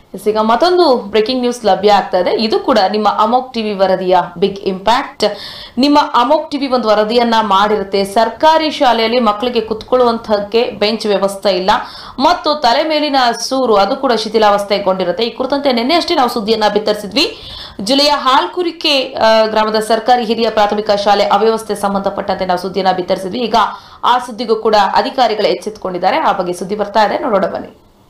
S, ಈಗ ಮತ್ತೊಂದು breaking news ಲಭ್ಯ ಆಗ್ತಾ ಇದೆ ಇದು ಕೂಡ ನಿಮ್ಮ ಅಮೋಕ್ ಟಿವಿ ವರದಿಯ ಬಿಗ್ ಇಂಪ್ಯಾಕ್ಟ್ ನಿಮ್ಮ ಅಮೋಕ್ ಟಿವಿ ಒಂದು ವರದಿಯನ್ನ ಮಾಡಿರುತ್ತೆ ಸರ್ಕಾರಿ ಶಾಲೆಯಲ್ಲಿ ಮಕ್ಕಳಿಗೆ ಕುತ್ಕೊಳ್ಳುವಂತಹಕ್ಕೆ ಬೆಂಚ್ ವ್ಯವಸ್ಥೆ ಇಲ್ಲ ಮತ್ತು ತಲೆ ಮೇಲಿನ ಸೂರು ಅದು ಕೂಡ ಶಿಥಿಲಾವಸ್ಥೆಗೊಂಡಿರುತ್ತೆ ಈ ಕುರಿತಂತೆ ನಿನ್ನೆ ಅಷ್ಟೇ ನಾವು ಸುದ್ದಿಯನ್ನ ಬಿತ್ತರಿಸಿದ್ವಿ ಜಿಲ್ಲೆಯ ಹಾಲ್ಕುರಿಕೆ ಆ, ಗ್ರಾಮದ ಸರ್ಕಾರಿ ಹಿರಿಯ ಪ್ರಾಥಮಿಕ ಶಾಲೆ ಅವ್ಯವಸ್ಥೆ ಸಂಬಂಧಪಟ್ಟಂತೆ ನಾವು ಸುದ್ದಿಯನ್ನ ಬಿತ್ತರಿಸಿದ್ವಿ ಈಗ ಆ ಸುದ್ದಿಗೂ ಕೂಡ ಅಧಿಕಾರಿಗಳು ಎಚ್ಚೆತ್ತುಕೊಂಡಿದ್ದಾರೆ ಆ ಬಗ್ಗೆ ಸುದ್ದಿ ಬರ್ತಾ ಇದೆ ನೋಡೋಣ ಬನ್ನಿ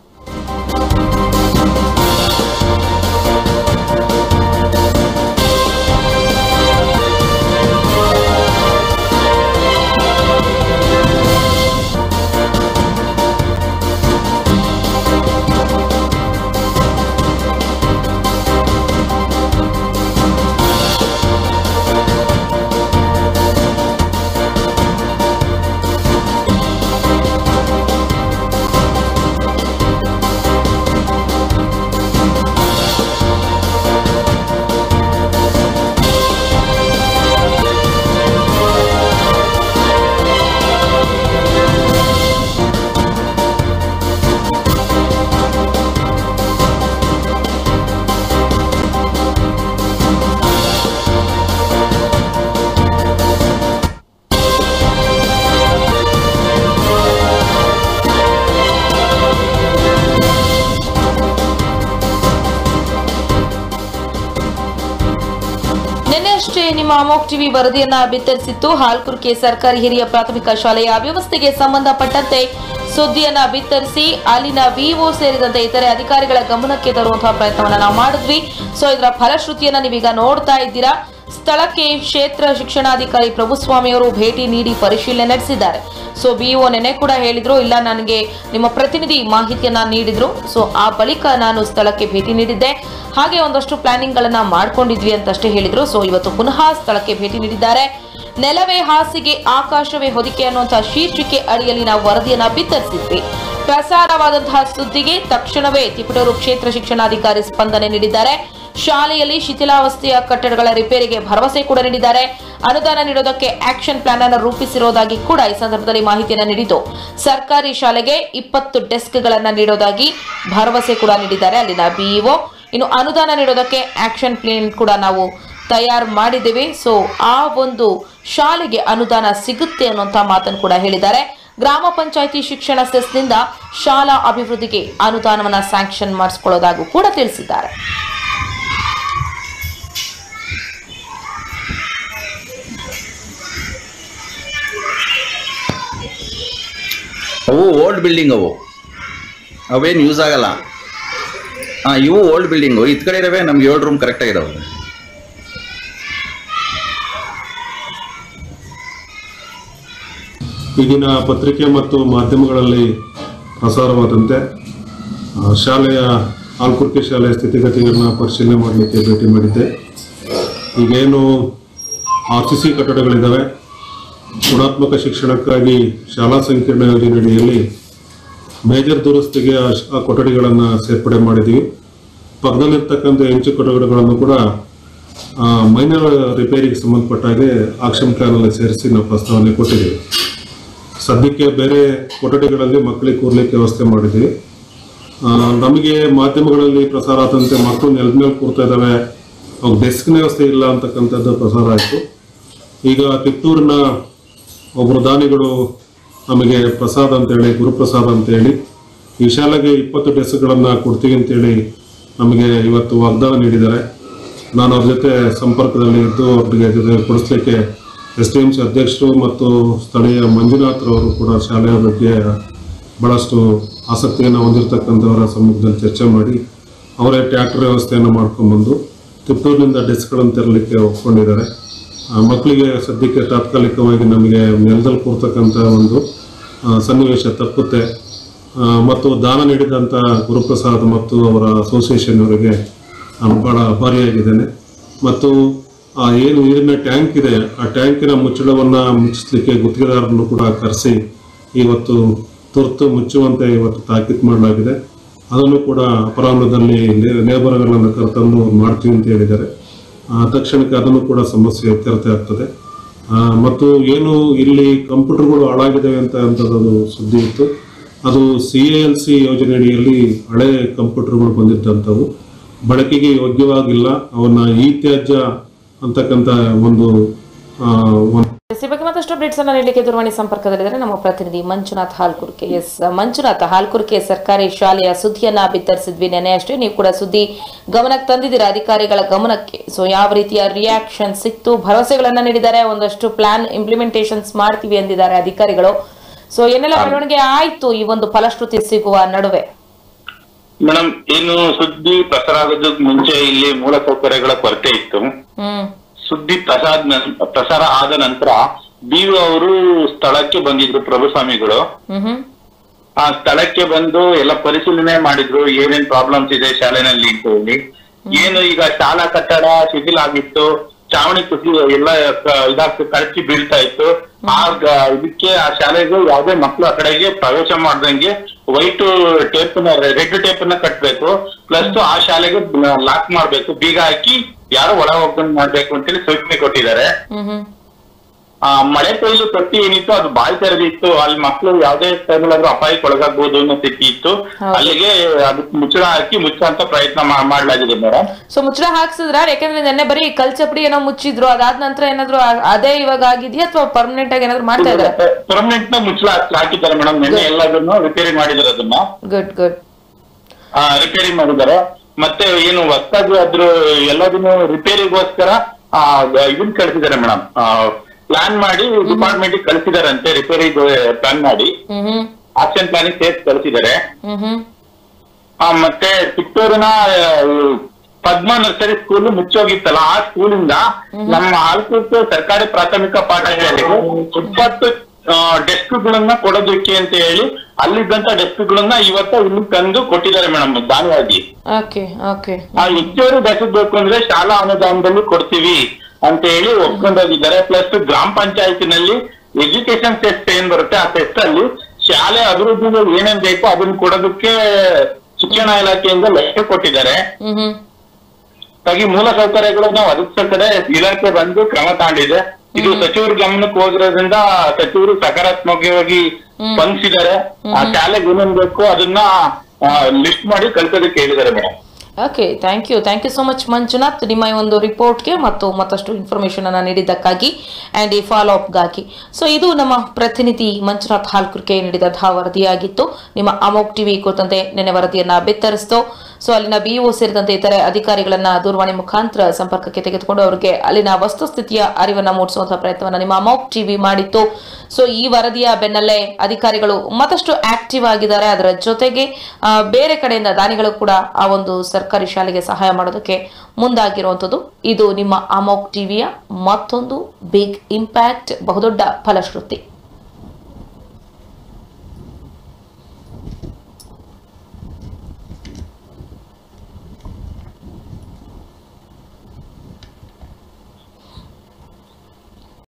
ನಿನ್ನೆ ಅಷ್ಟೇ ನಿಮ್ಮ ಅಮೋಕ್ ಟಿವಿ ವರದಿಯನ್ನ ಬಿತ್ತರಿಸಿತ್ತು ಹಾಲ್ಕುರ್ಕೆ ಸರ್ಕಾರಿ ಹಿರಿಯ ಪ್ರಾಥಮಿಕ ಶಾಲೆಯ ಅವ್ಯವಸ್ಥೆಗೆ ಸಂಬಂಧಪಟ್ಟಂತೆ ಸುದ್ದಿಯನ್ನ ಬಿತ್ತರಿಸಿ ಅಲ್ಲಿನ ವಿಒ ಸೇರಿದಂತೆ ಇತರೆ ಅಧಿಕಾರಿಗಳ ಗಮನಕ್ಕೆ ತರುವಂತಹ ಪ್ರಯತ್ನವನ್ನ ನಾವು ಮಾಡಿದ್ವಿ ಸೊ ಇದರ ಫಲಶ್ರುತಿಯನ್ನ ನೀವೀಗ ನೋಡ್ತಾ ಇದ್ದೀರಾ ಸ್ಥಳಕ್ಕೆ ಕ್ಷೇತ್ರ ಶಿಕ್ಷಣಾಧಿಕಾರಿ ಪ್ರಭುಸ್ವಾಮಿ ಅವರು ಭೇಟಿ ನೀಡಿ ಪರಿಶೀಲನೆ ನಡೆಸಿದ್ದಾರೆ ಸೊ ಬಿಇಒ ನೆನೆ ಕೂಡ ಹೇಳಿದ್ರು ಇಲ್ಲ ನನಗೆ ನಿಮ್ಮ ಪ್ರತಿನಿಧಿ ಮಾಹಿತಿಯನ್ನ ನೀಡಿದ್ರು ಸೊ ಆ ಬಳಿಕ ನಾನು ಸ್ಥಳಕ್ಕೆ ಭೇಟಿ ನೀಡಿದ್ದೆ ಹಾಗೆ ಒಂದಷ್ಟು ಪ್ಲಾನಿಂಗ್ ಗಳನ್ನ ಮಾಡ್ಕೊಂಡಿದ್ವಿ ಅಂತಷ್ಟೇ ಹೇಳಿದ್ರು ಸೊ ಇವತ್ತು ಪುನಃ ಸ್ಥಳಕ್ಕೆ ಭೇಟಿ ನೀಡಿದ್ದಾರೆ ನೆಲವೇ ಹಾಸಿಗೆ ಆಕಾಶವೇ ಹೊದಿಕೆ ಅನ್ನುವಂತಹ ಶೀರ್ಷಿಕೆ ಅಡಿಯಲ್ಲಿ ನಾವು ವರದಿಯನ್ನ ಬಿತ್ತರಿಸಿದ್ವಿ ಪ್ರಸಾರವಾದಂತಹ ಸುದ್ದಿಗೆ ತಕ್ಷಣವೇ ತಿಪಟೂರು ಕ್ಷೇತ್ರ ಶಿಕ್ಷಣಾಧಿಕಾರಿ ಸ್ಪಂದನೆ ನೀಡಿದ್ದಾರೆ ಶಾಲೆಯಲ್ಲಿ ಶಿಥಿಲಾವಸ್ಥೆಯ ಕಟ್ಟಡಗಳ ರಿಪೇರಿಗೆ ಭರವಸೆ ಕೂಡ ನೀಡಿದ್ದಾರೆ ಅನುದಾನ ನೀಡೋದಕ್ಕೆ ಆಕ್ಷನ್ ಪ್ಲಾನ್ ಅನ್ನು ರೂಪಿಸಿರುವುದಾಗಿ ಕೂಡ ಈ ಸಂದರ್ಭದಲ್ಲಿ ಮಾಹಿತಿಯನ್ನು ನೀಡಿದ್ದು ಸರ್ಕಾರಿ ಶಾಲೆಗೆ ಇಪ್ಪತ್ತು ಡೆಸ್ಕ್ಗಳನ್ನ ನೀಡೋದಾಗಿ ಭರವಸೆ ಕೂಡ ನೀಡಿದ್ದಾರೆ ಅಲ್ಲಿನ ಬಿಇಒ ಇನ್ನು ಅನುದಾನ ನೀಡೋದಕ್ಕೆ ಆಕ್ಷನ್ ಪ್ಲಾನ್ ಕೂಡ ನಾವು ತಯಾರು ಮಾಡಿದ್ದೇವೆ ಸೊ ಆ ಒಂದು ಶಾಲೆಗೆ ಅನುದಾನ ಸಿಗುತ್ತೆ ಅನ್ನುವಂತ ಮಾತನ್ನು ಕೂಡ ಹೇಳಿದ್ದಾರೆ ಗ್ರಾಮ ಪಂಚಾಯಿತಿ ಶಿಕ್ಷಣ ಸೆಸ್ನಿಂದ ಶಾಲಾ ಅಭಿವೃದ್ಧಿಗೆ ಅನುದಾನವನ್ನ ಸ್ಯಾಂಕ್ಷನ್ ಮಾಡಿಸ್ಕೊಳ್ಳೋದಾಗೂ ಕೂಡ ತಿಳಿಸಿದ್ದಾರೆ ಅವು ಓಲ್ಡ್ ಬಿಲ್ಡಿಂಗ್ ಅವು ಅವೇನು ಯೂಸ್ ಆಗಲ್ಲ ಹಾಂ ಇವು ಓಲ್ಡ್ ಬಿಲ್ಡಿಂಗು ಇದ್ ಕಡೆ ಇರವೆ ನಮ್ಗೆ ಏಳು ರೂಮ್ ಕರೆಕ್ಟಾಗಿದಾವೆ ಈಗಿನ ಪತ್ರಿಕೆ ಮತ್ತು ಮಾಧ್ಯಮಗಳಲ್ಲಿ ಪ್ರಸಾರವಾದಂತೆ ಆ, ಶಾಲೆಯ ಆಲ್ಕುರ್ಕೆ ಶಾಲೆಯ ಸ್ಥಿತಿಗತಿಗಳನ್ನ ಪರಿಶೀಲನೆ ಮಾಡಲಿಕ್ಕೆ ಭೇಟಿ ಮಾಡಿದ್ದೆ ಈಗೇನು ಆರ್ ಸಿ ಸಿ ಕಟ್ಟಡಗಳಿದ್ದಾವೆ ಗುಣಾತ್ಮಕ ಶಿಕ್ಷಣಕ್ಕಾಗಿ ಶಾಲಾ ಸಂಕೀರ್ಣ ಯೋಜನೆಯಡಿಯಲ್ಲಿ ಮೇಜರ್ ದುರಸ್ತಿಗೆ ಆ ಶ- ಆ ಕೊಠಡಿಗಳನ್ನು ಸೇರ್ಪಡೆ ಮಾಡಿದ್ದೀವಿ ಪಕ್ಕದಲ್ಲಿರ್ತಕ್ಕಂಥ ಹೆಂಚು ಕೊಠಡಿಗಳನ್ನು ಕೂಡ ಮೈನರ್ ರಿಪೇರಿಗೆ ಸಂಬಂಧಪಟ್ಟ ಹಾಗೆ ಆಕ್ಷನ್ ಪ್ಲಾನಲ್ಲಿ ಸೇರಿಸಿ ನಾವು ಪ್ರಸ್ತಾವನೆ ಕೊಟ್ಟಿದ್ದೀವಿ ಸದ್ಯಕ್ಕೆ ಬೇರೆ ಕೊಠಡಿಗಳಲ್ಲಿ ಮಕ್ಕಳಿಗೆ ಕೂರ್ಲಿಕ್ಕೆ ವ್ಯವಸ್ಥೆ ಮಾಡಿದ್ದೀವಿ ಆ, ನಮಗೆ ಮಾಧ್ಯಮಗಳಲ್ಲಿ ಪ್ರಸಾರ ಆದಂತೆ ಮಕ್ಕಳು ನೆಲದ ಮೇಲೆ ಕೂರ್ತಾ ಇದ್ದಾವೆ ಅವಾಗ ಡೆಸ್ಕ್ನ ವ್ಯವಸ್ಥೆ ಇಲ್ಲ ಅಂತಕ್ಕಂಥದ್ದು ಪ್ರಸಾರ ಆಯಿತು ಈಗ ಕಿತ್ತೂರಿನ ಒಬ್ಬರು ದಾನಿಗಳು ನಮಗೆ ಪ್ರಸಾದ್ ಅಂತೇಳಿ ಗುರುಪ್ರಸಾದ್ ಅಂತೇಳಿ ಈ ಶಾಲೆಗೆ ಇಪ್ಪತ್ತು ಡೆಸ್ಕ್ಗಳನ್ನು ಕೊಡ್ತೀವಿ ಅಂತೇಳಿ ನಮಗೆ ಇವತ್ತು ವಾಗ್ದಾನ ನೀಡಿದ್ದಾರೆ ನಾನು ಅವ್ರ ಜೊತೆ ಸಂಪರ್ಕದಲ್ಲಿ ಇದ್ದು ಅವ್ರಿಗೆ ಜೊತೆ ಕೊಡಿಸ್ಲಿಕ್ಕೆ ಎಸ್ ಡಿ ಎಂ ಸಿ ಅಧ್ಯಕ್ಷರು ಮತ್ತು ಸ್ಥಳೀಯ ಮಂಜುನಾಥ್ರವರು ಕೂಡ ಶಾಲೆಯ ಬಗ್ಗೆ ಭಾಳಷ್ಟು ಆಸಕ್ತಿಯನ್ನು ಹೊಂದಿರತಕ್ಕಂಥವರ ಸಮ್ಮುಖದಲ್ಲಿ ಚರ್ಚೆ ಮಾಡಿ ಅವರೇ ಟ್ಯಾಕ್ಟರ್ ವ್ಯವಸ್ಥೆಯನ್ನು ಮಾಡ್ಕೊಂಡ್ಬಂದು ತಿಪ್ಪೂರಿನಿಂದ ಡೆಸ್ಕ್ಗಳನ್ನು ತರಲಿಕ್ಕೆ ಒಪ್ಕೊಂಡಿದ್ದಾರೆ ಆ, ಮಕ್ಕಳಿಗೆ ಸದ್ಯಕ್ಕೆ ತಾತ್ಕಾಲಿಕವಾಗಿ ನಮಗೆ ನೆಲದಲ್ಲಿ ಕೂರ್ತಕ್ಕಂಥ ಒಂದು ಆ, ಸನ್ನಿವೇಶ ತಪ್ಪುತ್ತೆ ಆ, ಮತ್ತು ದಾನ ನೀಡಿದಂಥ ಗುರುಪ್ರಸಾದ್ ಮತ್ತು ಅವರ ಅಸೋಸಿಯೇಷನ್ ಅವರಿಗೆ ನಾನು ಭಾಳ ಆಭಾರಿಯಾಗಿದ್ದೇನೆ ಮತ್ತು ಆ ಏನು ನೀರಿನ ಟ್ಯಾಂಕ್ ಇದೆ ಆ ಟ್ಯಾಂಕಿನ ಮುಚ್ಚಳವನ್ನು ಮುಚ್ಚಿಸ್ಲಿಕ್ಕೆ ಗುತ್ತಿಗೆದಾರರನ್ನು ಕೂಡ ಕರೆಸಿ ಇವತ್ತು ತುರ್ತು ಮುಚ್ಚುವಂತೆ ಇವತ್ತು ತಾಕೀತು ಮಾಡಲಾಗಿದೆ ಅದನ್ನು ಕೂಡ ಅಪರಾಹ್ನದಲ್ಲಿ ಲೇಬರ್ಗಳನ್ನು ಕರೆತಂದು ಮಾಡ್ತೀವಿ ಅಂತ ಹೇಳಿದ್ದಾರೆ ಆ, ತಕ್ಷಣಕ್ಕೆ ಅದನ್ನು ಕೂಡ ಸಮಸ್ಯೆ ಇತ್ಯರ್ಥ ಆಗ್ತದೆ ಆ, ಮತ್ತು ಏನು ಇಲ್ಲಿ ಕಂಪ್ಯೂಟರ್ಗಳು ಹಾಳಾಗಿದ್ದಾವೆ ಅಂತ ಅಂತದ್ದು ಸುದ್ದಿ ಇತ್ತು ಅದು ಸಿ ಎಲ್ ಸಿ ಯೋಜನೆ ಅಡಿಯಲ್ಲಿ ಹಳೆ ಕಂಪ್ಯೂಟರ್ಗಳು ಬಂದಿದ್ದಂಥವು ಬಳಕೆಗೆ ಯೋಗ್ಯವಾಗಿಲ್ಲ ಅವನ್ನ ಇ ತ್ಯಾಜ್ಯ ಅಂತಕ್ಕಂಥ ಒಂದು ಆ, ಒಂದು ಈ ಬಗ್ಗೆ ಮತ್ತಷ್ಟು ಅಪ್ಡೇಟ್ಸ್ ಅನ್ನ ನೀಡಲಿಕ್ಕೆ ದೂರವಾಣಿ ಸಂಪರ್ಕದಲ್ಲಿದ್ದಾರೆ ನಮ್ಮ ಪ್ರತಿನಿಧಿ ಮಂಜುನಾಥ್ ಹಾಲ್ಕುರ್ಕೆ ಎಸ್ ಮಂಜುನಾಥ್ ಹಾಲ್ಕುರ್ಕೆ ಸರ್ಕಾರಿ ಶಾಲೆಯ ಸುದ್ದಿಯನ್ನ ಬಿತ್ತರಿಸಿದ್ವಿ ನೆನೆ ಅಷ್ಟೇ ನೀವು ಕೂಡ ಸುದ್ದಿ ಗಮನಕ್ಕೆ ತಂದಿದ್ದೀರಾ ಅಧಿಕಾರಿಗಳ ಗಮನಕ್ಕೆ ಸೊ ಯಾವ ರೀತಿಯ ರಿಯಾಕ್ಷನ್ ಸಿಕ್ತು ಭರವಸೆಗಳನ್ನ ನೀಡಿದ್ದಾರೆ ಒಂದಷ್ಟು ಪ್ಲಾನ್ ಇಂಪ್ಲಿಮೆಂಟೇಷನ್ಸ್ ಮಾಡ್ತೀವಿ ಎಂದಿದ್ದಾರೆ ಅಧಿಕಾರಿಗಳು ಸೊ ಏನೆಲ್ಲ ಬೆಳವಣಿಗೆ ಆಯ್ತು ಈ ಒಂದು ಫಲಶ್ರುತಿ ಸಿಗುವ ನಡುವೆ ಮೇಡಮ್ ಏನು ಸುದ್ದಿ ಪ್ರಸಾರ ಆಗೋದಕ್ಕೆ ಮುಂಚೆ ಇಲ್ಲಿ ಮೂಲಸೌಕರ್ಯಗಳ ಕೊರತೆ ಇತ್ತು ಹ್ಮ್ ಸುದ್ದಿ ಪ್ರಸಾದ ಪ್ರಸಾರ ಆದ ನಂತರ ಬಿಒ ಅವರು ಸ್ಥಳಕ್ಕೆ ಬಂದಿದ್ರು ಪ್ರಭುಸ್ವಾಮಿಗಳು ಹ್ಮ್ ಹ್ಮ್ ಆ ಸ್ಥಳಕ್ಕೆ ಬಂದು ಎಲ್ಲ ಪರಿಶೀಲನೆ ಮಾಡಿದ್ರು ಏನೇನ್ ಪ್ರಾಬ್ಲಮ್ಸ್ ಇದೆ ಶಾಲೆನಲ್ಲಿ ಅಂತ ಹೇಳಿ ಏನು ಈಗ ಶಾಲಾ ಕಟ್ಟಡ ಶಿಥಿಲ ಆಗಿತ್ತು ಚಾವಣಿ ಕುಸಿ ಎಲ್ಲ ಕ- ಇದಾಗ್ತಿ ಕಳಚಿ ಬೀಳ್ತಾ ಇತ್ತು ಆಗ ಇದಕ್ಕೆ ಆ ಶಾಲೆಗೆ ಯಾವುದೇ ಮಕ್ಕಳು ಆ ಕಡೆಗೆ ಪ್ರವೇಶ ಮಾಡ್ದಂಗೆ ವೈಟ್ ಟೇಪ್ ರೆಡ್ ಟೇಪ್ ನ ಕಟ್ಬೇಕು ಪ್ಲಸ್ ಆ ಶಾಲೆಗೆ ಲಾಕ್ ಮಾಡ್ಬೇಕು ಬೀಗ ಹಾಕಿ ಯಾರು ಒಳ ಹೋಗ್ದಂಗ್ ಮಾಡ್ಬೇಕು ಅಂತೇಳಿ ಸೂಚನೆ ಕೊಟ್ಟಿದ್ದಾರೆ ಹ್ಮ್ ಹ್ಮ್ ಆ ಮಳೆ ಕೊಯ್ಲು ತೊಟ್ಟಿ ಏನಿತ್ತು ಅದು ಬಾಯಿ ತೆರೆದಿತ್ತು ಅಲ್ಲಿ ಮಕ್ಕಳು ಯಾವುದೇ ಟೈಮಲ್ಲಾದ್ರೂ ಅಪಾಯಕ್ಕೆ ಒಳಗಾಗ್ಬೋದು ಅನ್ನೋ ಸ್ಥಿತಿ ಇತ್ತು ಹೌದು. ಅಲ್ಲಿಗೆ ಅದಕ್ಕೆ ಮುಚ್ಚಳ ಹಾಕಿ ಮುಚ್ಚುವಂತ ಪ್ರಯತ್ನ ಮಾ- ಮಾಡ್ಲಾಗಿದೆ ಮೇಡಮ್ ಸೊ ಮುಚ್ಚಳ ಹಾಕ್ಸಿದ್ರ ಯಾಕಂದ್ರೆ ನೆನ್ನೆ ಬರೀ ಕಲ್ಚಪಡಿ ಏನೋ ಮುಚ್ಚಿದ್ರು ಅದಾದ ನಂತರ ಏನಾದ್ರು ಆ- ಅದೇ ಇವಾಗ ಆಗಿದೆಯಾ ಅಥವಾ ಪರ್ಮನೆಂಟ್ ಆಗಿ ಏನಾದ್ರು ಮಾಡ್ತಾ ಇದಾರೆ ಪರ್ಮನೆಂಟ್ ನ ಮುಚ್ಚಳ ಹಾಕಿ- ಹಾಕಿದ್ದಾರೆ ಮೇಡಮ್ ನಿನ್ನೆ ಎಲ್ಲದನ್ನು ರಿಪೇರಿ ಮಾಡಿದ್ದಾರೆ ಅದನ್ನ ಗುಡ್ ಗುಡ್ ಆ, ರಿಪೇರಿ ಮಾಡಿದ್ದಾರೆ ಮತ್ತೆ ಏನು ಹೊಸದಾಗಿ ಅದ್ರ ಎಲ್ಲದನ್ನು ರಿಪೇರಿಗೋಸ್ಕರ ಆ, ಇದನ್ನ ಕಳಿಸಿದ್ದಾರೆ ಮೇಡಮ್ ಪ್ಲಾನ್ ಮಾಡಿ ಡಿಪಾರ್ಟ್ಮೆಂಟ್ ಕಳಿಸಿದಾರಂತೆ ರಿಪೇರಿ ಪ್ಲಾನ್ ಮಾಡಿ ಹ್ಮ್ ಹ್ಮ್ ಆಕ್ಷನ್ ಪ್ಲಾನಿಂಗ್ ಸೇರ್ಸಿ ಕಳಿಸಿದ್ದಾರೆ ಹ್ಮ್ ಹ್ಮ್ ಆ, ಮತ್ತೆ ಚಿತ್ತೂರಿನ ಆ, ಪದ್ಮ ನರ್ಸರಿ ಸ್ಕೂಲ್ ಮುಚ್ಚೋಗಿತ್ತಲ್ಲ ಆ ಸ್ಕೂಲಿಂದ ನಮ್ಮ ಆಲ್ಕೂರು ಸರ್ಕಾರಿ ಪ್ರಾಥಮಿಕ ಪಾಠಶಾಲೆಗೆ ಇಪ್ಪತ್ತು ಡೆಸ್ಕ್ ಗಳನ್ನ ಕೊಡೋದಕ್ಕೆ ಅಂತ ಹೇಳಿ ಅಲ್ಲಿದ್ದಂತ ಡೆಸ್ಕ್ ಗಳನ್ನ ಇವತ್ತು ಇಲ್ಲಿ ತಂದು ಕೊಟ್ಟಿದ್ದಾರೆ ಮೇಡಮ್ ದಾನವಾಗಿ ಓಕೆ ಓಕೆ ಆ ಹೆಚ್ಚುವರಿ ಡೆಸ್ಕ್ ಬೇಕು ಅಂದ್ರೆ ಶಾಲಾ ಅನುದಾನದಲ್ಲಿ ಕೊಡ್ತೀವಿ ಅಂತ ಹೇಳಿ ಒಪ್ಕೊಂಡೋಗಿದ್ದಾರೆ ಪ್ಲಸ್ ಗ್ರಾಮ ಪಂಚಾಯತಿನಲ್ಲಿ ಎಜುಕೇಶನ್ ಟೆಸ್ಟ್ ಏನ್ ಬರುತ್ತೆ ಆ ಟೆಸ್ಟ್ ಅಲ್ಲಿ ಶಾಲೆ ಅಭಿವೃದ್ಧಿಗೆ ಏನೇನ್ ಬೇಕೋ ಅದನ್ನ ಕೊಡೋದಕ್ಕೆ ಶಿಕ್ಷಣ ಇಲಾಖೆಯಿಂದ ಲೆಕ್ಕ ಕೊಟ್ಟಿದ್ದಾರೆ ಹ್ಮ್ ಹ್ಮ್ ಹಾಗಾಗಿ ಮೂಲ ಸೌಕರ್ಯಗಳನ್ನ ಒದಗಿಸೋ ಇಲಾಖೆ ಬಂದು ಕ್ರಮ ತಗೊಂಡಿದೆ ಇದು ಸಚಿವರ ಗಮನಕ್ಕೆ ಹೋಗಿರೋದ್ರಿಂದ ಸಚಿವರು ಸಕಾರಾತ್ಮಕವಾಗಿ ಸ್ಪಂದಿಸಿದ್ದಾರೆ ಆ ಶಾಲೆಗೆ ಏನೇನ್ ಬೇಕು ಅದನ್ನ ಲಿಸ್ಟ್ ಮಾಡಿ ಕಳ್ಸೋದಕ್ಕೆ ಹೇಳಿದ್ದಾರೆ madam okay thank you thank you so much Manjunath ನಿಮ್ಮ ಈ ಒಂದು ರಿಪೋರ್ಟ್ಗೆ ಮತ್ತು ಮತ್ತಷ್ಟು ಇನ್ಫಾರ್ಮೇಷನ್ ಅನ್ನು ನೀಡಿದ್ದಕ್ಕಾಗಿ ಆ್ಯಂಡ್ ಈ ಫಾಲೋ ಅಪ್ಗಾಗಿ ಸೊ ಇದು ನಮ್ಮ ಪ್ರತಿನಿಧಿ ಮಂಜುನಾಥ್ ಹಾಲ್ಕುರ್ಗೆ ನೀಡಿದಂತಹ ವರದಿಯಾಗಿತ್ತು ನಿಮ್ಮ ಅಮೋಕ್ ಟಿವಿ ಕುರಿತಂತೆ ನಿನ್ನೆ ವರದಿಯನ್ನ ಬಿತ್ತರಿಸಿತು ಸೊ ಅಲ್ಲಿನ ಬಿಇಒ ಸೇರಿದಂತೆ ಇತರೆ ಅಧಿಕಾರಿಗಳನ್ನ ದೂರವಾಣಿ ಮುಖಾಂತರ ಸಂಪರ್ಕಕ್ಕೆ ತೆಗೆದುಕೊಂಡು ಅವರಿಗೆ ಅಲ್ಲಿನ ವಸ್ತುಸ್ಥಿತಿಯ ಅರಿವನ್ನ ಮೂಡಿಸುವಂತಹ ಪ್ರಯತ್ನವನ್ನ ನಿಮ್ಮ ಅಮೋಕ್ ಟಿವಿ ಮಾಡಿತ್ತು ಸೊ ಈ ವರದಿಯ ಬೆನ್ನಲ್ಲೇ ಅಧಿಕಾರಿಗಳು ಮತ್ತಷ್ಟು ಆಕ್ಟಿವ್ ಆಗಿದ್ದಾರೆ ಅದರ ಜೊತೆಗೆ ಆ, ಬೇರೆ ಕಡೆಯಿಂದ ದಾನಿಗಳು ಕೂಡ ಆ ಒಂದು ಸರ್ಕಾರಿ ಶಾಲೆಗೆ ಸಹಾಯ ಮಾಡೋದಕ್ಕೆ ಮುಂದಾಗಿರುವಂಥದ್ದು ಇದು ನಿಮ್ಮ ಅಮೋಕ್ ಟಿವಿಯ ಮತ್ತೊಂದು ಬಿಗ್ ಇಂಪ್ಯಾಕ್ಟ್ ಬಹುದೊಡ್ಡ ಫಲಶ್ರುತಿ